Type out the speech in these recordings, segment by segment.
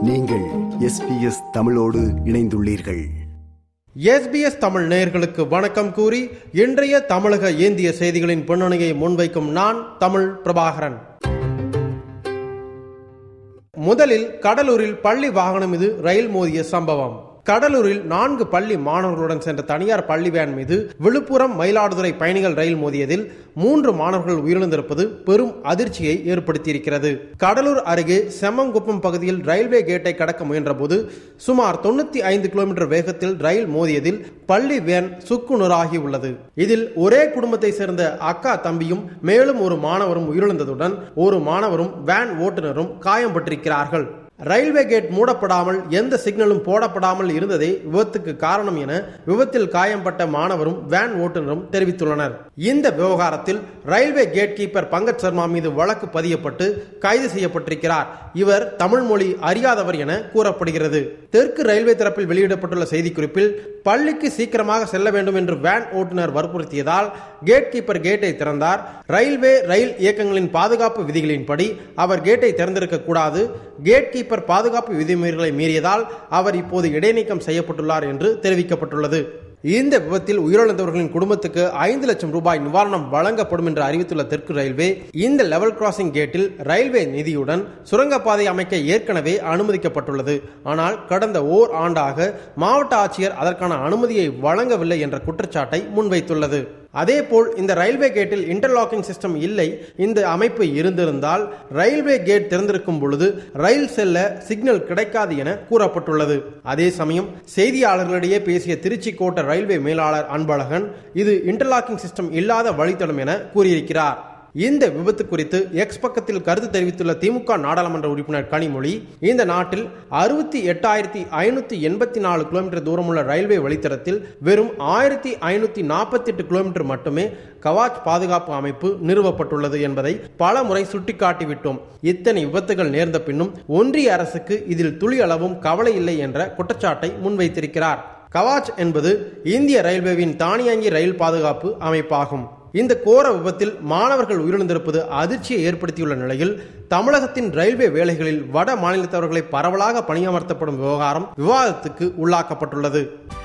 நீங்கள் எஸ்பிஎஸ் தமிழோடு இணைந்துள்ளீர்கள் எஸ்பிஎஸ் தமிழ் நேயர்களுக்கு வணக்கம் கூறி இன்றைய தமிழக ஏந்திய செய்திகளின் பின்னணியை முன்வைக்கும் நான் தமிழ் பிரபாகரன் முதலில் கடலூரில் பள்ளி வாகனம் மீது ரயில் மோதிய சம்பவம் கடலூரில் நான்கு பள்ளி மாணவர்களுடன் சென்ற தனியார் பள்ளி வேன் மீது விழுப்புரம் மயிலாடுதுறை பயணிகள் ரயில் மோதியதில் மூன்று மாணவர்கள் உயிரிழந்திருப்பது பெரும் அதிர்ச்சியை ஏற்படுத்தியிருக்கிறது கடலூர் அருகே செம்மங்குப்பம் பகுதியில் ரயில்வே கேட்டை கடக்க முயன்றபோது சுமார் தொண்ணூத்தி ஐந்து கிலோமீட்டர் வேகத்தில் ரயில் மோதியதில் பள்ளி வேன் சுக்குநூறாகி உள்ளது இதில் ஒரே குடும்பத்தை சேர்ந்த அக்கா தம்பியும் மேலும் ஒரு மாணவரும் உயிரிழந்ததுடன் ஒரு மாணவரும் வேன் ஓட்டுநரும் காயம்பட்டிருக்கிறார்கள் ரயில்வே கேட் மூடப்படாமல் எந்த சிக்னலும் போடப்படாமல் இருந்ததே விபத்துக்கு காரணம் என விபத்தில் காயம்பட்ட மாணவரும் வேன் ஓட்டுநரும் தெரிவித்துள்ளனர் இந்த விவகாரத்தில் railway gate keeper Pankaj Sharma மீது வழக்கு பதியப்பட்டு கைது செய்யப்பட்டிருக்கிறார் இவர் தமிழ் மொழி அறியாதவர் என கூறப்படுகிறது தெற்கு ரயில்வே தரப்பில் வெளியிடப்பட்டுள்ள செய்திக்குறிப்பில் பள்ளிக்கு சீக்கிரமாக செல்ல வேண்டும் என்று வேன் ஓட்டுநர் வற்புறுத்தியதால் கேட் கீப்பர் கேட்டை திறந்தார் ரயில்வே ரயில் இயக்கங்களின் பாதுகாப்பு விதிகளின்படி அவர் கேட்டை திறந்திருக்க கூடாது கேட் கீப்பர் பாதுகாப்பு விதிமுறைகளை மீறியதால் அவர் இப்போது இடைநீக்கம் செய்யப்பட்டுள்ளார் என்று தெரிவிக்கப்பட்டுள்ளது இந்த விபத்தில் உயிரிழந்தவர்களின் குடும்பத்துக்கு ஐந்து லட்சம் ரூபாய் நிவாரணம் வழங்கப்படும் என்று அறிவித்துள்ள தெற்கு ரயில்வே இந்த லெவல் கிராசிங் கேட்டில் ரயில்வே நிதியுடன் சுரங்கப்பாதை அமைக்க ஏற்கனவே அனுமதிக்கப்பட்டுள்ளது ஆனால் கடந்த ஓர் ஆண்டாக மாவட்ட ஆட்சியர் அதற்கான அனுமதியை வழங்கவில்லை என்ற குற்றச்சாட்டை முன்வைத்துள்ளது அதேபோல் இந்த ரயில்வே கேட்டில் இன்டர்லாக்கிங் சிஸ்டம் இல்லை இந்த அமைப்பு இருந்திருந்தால் ரயில்வே கேட் திறந்திருக்கும் பொழுது ரயில் செல்ல சிக்னல் கிடைக்காது என கூறப்பட்டுள்ளது அதே சமயம் செய்தியாளர்களிடையே பேசிய திருச்சி கோட்ட ரயில்வே மேலாளர் அன்பழகன் இது இன்டர்லாக்கிங் சிஸ்டம் இல்லாத வழித்தடம் என கூறியிருக்கிறார் இந்த விபத்து குறித்து எக்ஸ் பக்கத்தில் கருத்து தெரிவித்துள்ள திமுக நாடாளுமன்ற உறுப்பினர் கனிமொழி இந்த நாட்டில் அறுபத்தி எட்டாயிரத்தி ஐநூத்தி எண்பத்தி நாலு கிலோமீட்டர் தூரமுள்ள ரயில்வே வழித்தடத்தில் வெறும் ஆயிரத்தி ஐநூத்தி நாற்பத்தி எட்டு கிலோமீட்டர் மட்டுமே கவாச் பாதுகாப்பு அமைப்பு நிறுவப்பட்டுள்ளது என்பதை பல முறை சுட்டிக்காட்டிவிட்டோம் இத்தனை விபத்துகள் நேர்ந்த பின்னும் ஒன்றிய அரசுக்கு இதில் துளி அளவும் கவலை இல்லை என்ற குற்றச்சாட்டை முன்வைத்திருக்கிறார் கவாச் என்பது இந்திய ரயில்வேவின் தானியங்கி ரயில் பாதுகாப்பு அமைப்பாகும் இந்த கோர விபத்தில் மாணவர்கள் உயிரிழந்திருப்பது அதிர்ச்சியை ஏற்படுத்தியுள்ள நிலையில் தமிழகத்தின் ரயில்வே வேலைகளில் வட மாநிலத்தவர்களை பரவலாக பணியமர்த்தப்படும் விவகாரம் விவாதத்துக்கு உள்ளாக்கப்பட்டுள்ளது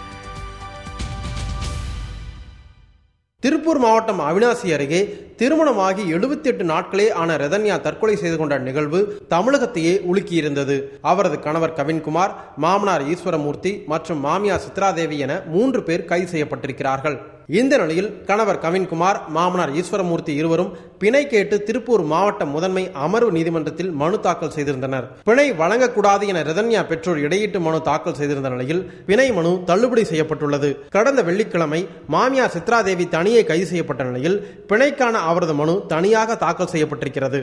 திருப்பூர் மாவட்டம் அவினாசி அருகே திருமணமாகி எழுபத்தி எட்டு நாட்களே ஆன ரதன்யா தற்கொலை செய்து கொண்ட நிகழ்வு தமிழகத்தையே உலுக்கியிருந்தது அவரது கணவர் கவின்குமார் மாமனார் ஈஸ்வரமூர்த்தி மற்றும் மாமியார் சித்ராதேவி என மூன்று பேர் கைது செய்யப்பட்டிருக்கிறார்கள் இந்த நிலையில் கணவர் கவின்குமார் மாமனார் ஈஸ்வரமூர்த்தி இருவரும் பிணை கேட்டு திருப்பூர் மாவட்ட முதன்மை அமர்வு நீதிமன்றத்தில் மனு தாக்கல் செய்திருந்தனர் பிணை வழங்கக்கூடாது என ரதன்யா பெற்றோர் இடையீட்டு மனு தாக்கல் செய்திருந்த நிலையில் பிணை மனு தள்ளுபடி செய்யப்பட்டுள்ளது கடந்த வெள்ளிக்கிழமை மாமியார் சித்ராதேவி தனியே கைது செய்யப்பட்ட நிலையில் பிணைக்கான அவரது மனு தனியாக தாக்கல் செய்யப்பட்டிருக்கிறது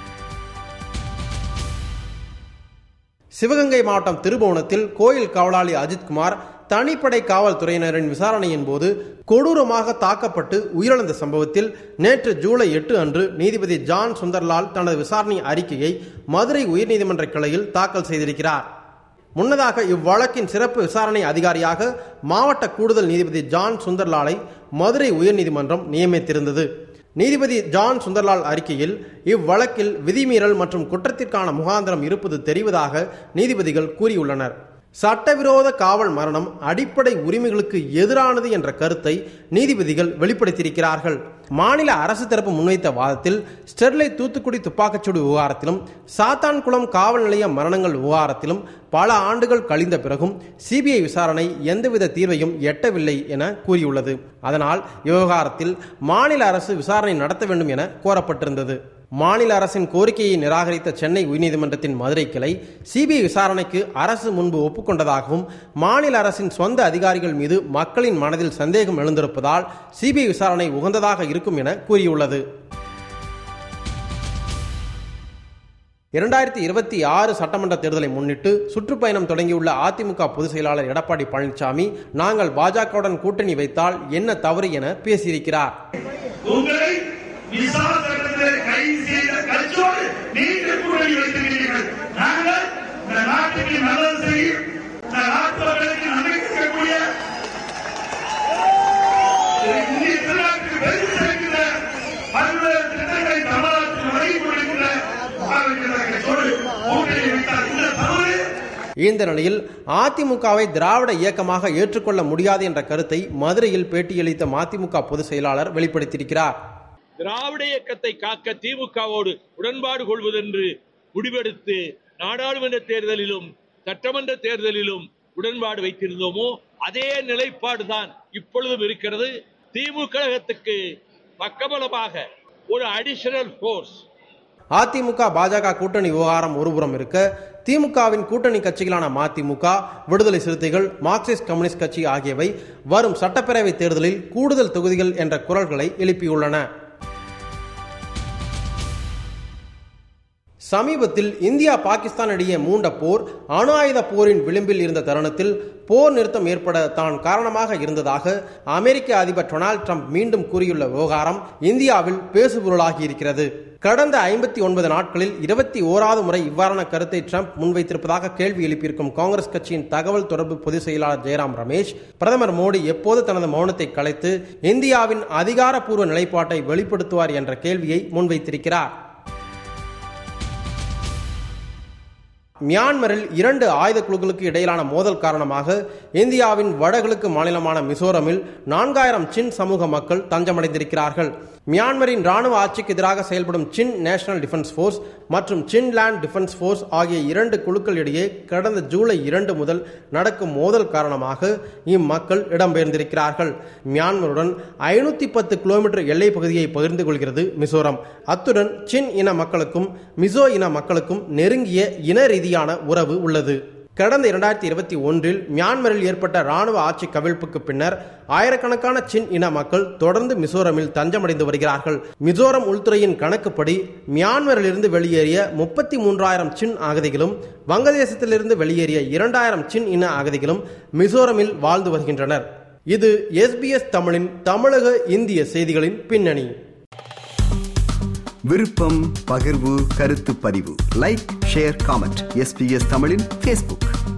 சிவகங்கை மாவட்டம் திருபுவனத்தில் கோயில் காவலாளி அஜித்குமார் தனிப்படை காவல்துறையினரின் விசாரணையின் போது கொடூரமாக தாக்கப்பட்டு உயிரிழந்த சம்பவத்தில் நேற்று ஜூலை எட்டு அன்று நீதிபதி ஜான் சுந்தர்லால் தனது விசாரணை அறிக்கையை மதுரை உயர்நீதிமன்ற கிளையில் தாக்கல் செய்திருக்கிறார் முன்னதாக இவ்வழக்கின் சிறப்பு விசாரணை அதிகாரியாக மாவட்ட கூடுதல் நீதிபதி ஜான் சுந்தர்லாலை மதுரை உயர்நீதிமன்றம் நியமித்திருந்தது நீதிபதி ஜான் சுந்தர்லால் அறிக்கையில் இவ்வழக்கில் விதிமீறல் மற்றும் குற்றத்திற்கான முகாந்திரம் இருப்பது தெரிவதாக நீதிபதிகள் கூறியுள்ளனர் சட்டவிரோத காவல் மரணம் அடிப்படை உரிமைகளுக்கு எதிரானது என்ற கருத்தை நீதிபதிகள் வெளிப்படுத்தியிருக்கிறார்கள் மாநில அரசு தரப்பு முன்வைத்த வாதத்தில் ஸ்டெர்லைட் தூத்துக்குடி துப்பாக்கிச்சூடு விவகாரத்திலும் சாத்தான்குளம் காவல் நிலைய மரணங்கள் விவகாரத்திலும் பல ஆண்டுகள் கழிந்த பிறகும் சிபிஐ விசாரணை எந்தவித தீர்வையும் எட்டவில்லை என கூறியுள்ளது அதனால் விவகாரத்தில் மாநில அரசு விசாரணை நடத்த வேண்டும் என கோரப்பட்டிருந்தது மாநில அரசின் கோரிக்கையை நிராகரித்த சென்னை உயர்நீதிமன்றத்தின் மதுரை கிளை சிபிஐ விசாரணைக்கு அரசு முன்பு ஒப்புக்கொண்டதாகவும் மாநில அரசின் சொந்த அதிகாரிகள் மீது மக்களின் மனதில் சந்தேகம் எழுந்திருப்பதால் சிபிஐ விசாரணை உகந்ததாக இருக்கும் என கூறியுள்ளது இரண்டாயிரத்தி இருபத்தி ஆறு சட்டமன்ற தேர்தலை முன்னிட்டு சுற்றுப்பயணம் தொடங்கியுள்ள அதிமுக பொதுச் செயலாளர் எடப்பாடி பழனிசாமி நாங்கள் பாஜகவுடன் கூட்டணி வைத்தால் என்ன தவறு என பேசியிருக்கிறார் உங்களை விசாரணை சட்டத்திலே கைது செய்த கட்சியோடு நீங்கள் கூட்டணி வைத்திருக்கிறீர்கள் நாங்கள் இந்த நாட்டுக்கு நல்லது செய்யும் இந்த நாட்டு மக்களுக்கு நன்மை செய்யக்கூடிய இந்திய திருநாட்டுக்கு பெருமை சேர்க்கிற பல்வேறு திட்டங்களை தமிழ்நாட்டில் வழங்கி கொண்டிருக்கிற பாரதிய ஜனதா கட்சியோடு கூட்டணி வைத்தார் இந்த தவறு இந்த நிலையில் அதிமுகவை திராவிட இயக்கமாக ஏற்றுக்கொள்ள முடியாது என்ற கருத்தை மதுரையில் பேட்டியளித்த மதிமுக பொதுச் செயலாளர் வெளிப்படுத்தியிருக்கிறார் திராவிட இயக்கத்தை காக்க திமுகவோடு உடன்பாடு கொள்வதென்று முடிவெடுத்து நாடாளுமன்ற தேர்தலிலும் சட்டமன்ற தேர்தலிலும் உடன்பாடு வைத்திருந்தோமோ அதே நிலைப்பாடுதான் இப்பொழுதும் இருக்கிறது திமுக கழகத்துக்கு பக்கபலமாக ஒரு அடிஷனல் போர்ஸ் அதிமுக பாஜக கூட்டணி விவகாரம் ஒருபுறம் இருக்க திமுகவின் கூட்டணி கட்சிகளான மதிமுக விடுதலை சிறுத்தைகள் மார்க்சிஸ்ட் கம்யூனிஸ்ட் கட்சி ஆகியவை வரும் சட்டப்பேரவை தேர்தலில் கூடுதல் தொகுதிகள் என்ற குரல்களை எழுப்பியுள்ளன சமீபத்தில் இந்தியா பாகிஸ்தான் இடையே மூண்ட போர் அணு ஆயுத போரின் விளிம்பில் இருந்த தருணத்தில் போர் நிறுத்தம் ஏற்பட தான் காரணமாக இருந்ததாக அமெரிக்க அதிபர் டொனால்ட் ட்ரம்ப் மீண்டும் கூறியுள்ள விவகாரம் இந்தியாவில் பேசுபொருளாகி இருக்கிறது கடந்த ஐம்பத்தி ஒன்பது நாட்களில் இருபத்தி ஓராவது முறை இவ்வாறான கருத்தை ட்ரம்ப் முன்வைத்திருப்பதாக கேள்வி எழுப்பியிருக்கும் காங்கிரஸ் கட்சியின் தகவல் தொடர்பு பொதுச் செயலாளர் ஜெயராம் ரமேஷ் பிரதமர் மோடி எப்போது தனது மௌனத்தை கலைத்து இந்தியாவின் அதிகாரப்பூர்வ நிலைப்பாட்டை வெளிப்படுத்துவார் என்ற கேள்வியை முன்வைத்திருக்கிறார் மியான்மரில் இரண்டு ஆயுத குழுக்களுக்கு இடையிலான மோதல் காரணமாக இந்தியாவின் வடகிழக்கு மாநிலமான மிசோரமில் நான்காயிரம் சின் சமூக மக்கள் தஞ்சமடைந்திருக்கிறார்கள் மியான்மரின் ராணுவ ஆட்சிக்கு எதிராக செயல்படும் சின் நேஷனல் டிஃபென்ஸ் போர்ஸ் மற்றும் சின் லேண்ட் டிஃபென்ஸ் போர்ஸ் ஆகிய இரண்டு குழுக்கள் இடையே கடந்த ஜூலை இரண்டு முதல் நடக்கும் மோதல் காரணமாக இம்மக்கள் இடம்பெயர்ந்திருக்கிறார்கள் மியான்மருடன் ஐநூத்தி பத்து கிலோமீட்டர் எல்லை பகுதியை பகிர்ந்து கொள்கிறது மிசோரம் அத்துடன் சின் இன மக்களுக்கும் மிசோ இன மக்களுக்கும் நெருங்கிய இன ரீதியான உறவு உள்ளது கடந்த இரண்டாயிரத்தி இருபத்தி ஒன்றில் மியான்மரில் ஏற்பட்ட ராணுவ ஆட்சி கவிழ்ப்புக்கு பின்னர் ஆயிரக்கணக்கான சின் இன மக்கள் தொடர்ந்து மிசோரமில் தஞ்சமடைந்து வருகிறார்கள் மிசோரம் உள்துறையின் கணக்குப்படி மியான்மரிலிருந்து வெளியேறிய முப்பத்தி மூன்றாயிரம் சின் அகதிகளும் வங்கதேசத்திலிருந்து வெளியேறிய இரண்டாயிரம் சின் இன அகதிகளும் மிசோரமில் வாழ்ந்து வருகின்றனர் இது எஸ்பிஎஸ் தமிழின் தமிழக இந்திய செய்திகளின் பின்னணி விருப்பம் பகிர்வு கருத்து பதிவு லைக் ஷேர் காமெண்ட் எஸ்பிஎஸ் தமிழின் ஃபேஸ்புக்